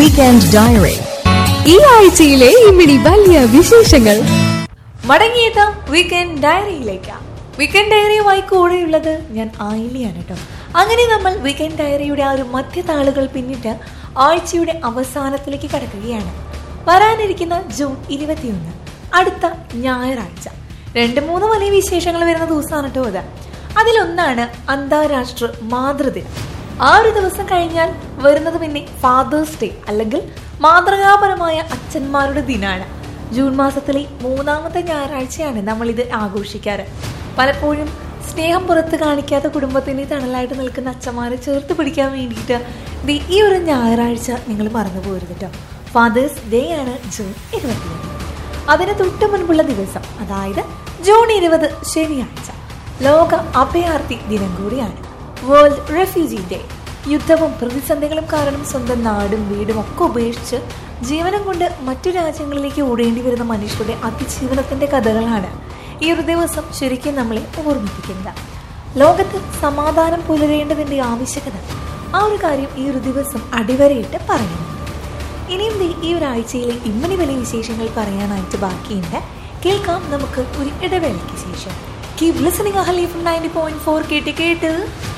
weekend diary ഈ ആഴ്ചയിലെ ഇമ്മിണി വലിയ വിശേഷങ്ങൾ മടങ്ങിയെത്താം വീക്കെൻഡ് ഡയറിയിലേക്ക് വീക്കെൻഡ് ഡയറിയുമായി കൂടെയുള്ളത് ഞാൻ ആയിലിയാണ് കേട്ടോ അങ്ങനെ നമ്മൾ വീക്കെൻഡ് ഡയറിയുടെ ആ ഒരു മധ്യതാളുകൾ പിന്നിട്ട് ആഴ്ചയുടെ അവസാനത്തിലേക്ക് കടക്കുകയാണ് വരാനിരിക്കുന്ന ജൂൺ ഇരുപത്തിയൊന്ന് അടുത്ത ഞായറാഴ്ച രണ്ട് മൂന്ന് വലിയ വിശേഷങ്ങൾ വരുന്ന ദിവസമാണ് കേട്ടോ അത് അതിലൊന്നാണ് അന്താരാഷ്ട്ര മാതൃദിനം ആ ഒരു ദിവസം കഴിഞ്ഞാൽ വരുന്നത് പിന്നെ ഫാദേഴ്സ് ഡേ അല്ലെങ്കിൽ മാതൃകാപരമായ അച്ഛന്മാരുടെ ദിനാണ് ജൂൺ മാസത്തിലെ മൂന്നാമത്തെ ഞായറാഴ്ചയാണ് നമ്മൾ ഇത് ആഘോഷിക്കാറ് പലപ്പോഴും സ്നേഹം പുറത്ത് കാണിക്കാത്ത കുടുംബത്തിന് തണലായിട്ട് നിൽക്കുന്ന അച്ഛന്മാരെ ചേർത്ത് പിടിക്കാൻ വേണ്ടിയിട്ട് ദേ ഈ ഒരു ഞായറാഴ്ച നിങ്ങൾ മറന്നു പോരുത് കേട്ടോ ഫാദേഴ്സ് ഡേ ആണ് ജൂൺ ഇരുപത്തിയൊന്ന് അതിന് തൊട്ട് മുൻപുള്ള ദിവസം അതായത് ജൂൺ ഇരുപത് ശനിയാഴ്ച ലോക അഭയാർത്ഥി ദിനം കൂടിയാണ് വേൾഡ് റെഫ്യൂജി ഡേ യുദ്ധവും പ്രതിസന്ധികളും കാരണം സ്വന്തം നാടും വീടും ഒക്കെ ഉപേക്ഷിച്ച് ജീവനം കൊണ്ട് മറ്റു രാജ്യങ്ങളിലേക്ക് ഓടേണ്ടി വരുന്ന മനുഷ്യരുടെ അതിജീവനത്തിന്റെ കഥകളാണ് ഈ ഒരു ദിവസം ശരിക്കും നമ്മളെ ഓർമ്മിപ്പിക്കുന്നത് ലോകത്ത് സമാധാനം പുലരേണ്ടതിന്റെ ആവശ്യകത ആ ഒരു കാര്യം ഈ ഒരു ദിവസം അടിവരയിട്ട് പറയുന്നു ഇനിയും ദേ ഈ ഒരാഴ്ചയിലെ ഇമ്മണി വലിയ വിശേഷങ്ങൾ പറയാനായിട്ട് ബാക്കിയുണ്ട് കേൾക്കാം നമുക്ക് ഒരു ഇടവേളയ്ക്ക് ശേഷം കീപ് ലിസണിംഗ് അഹലി ഫ്രം നയൻറ്റി പോയിന്റ് ഫോർ കേട്ട് കേട്ട്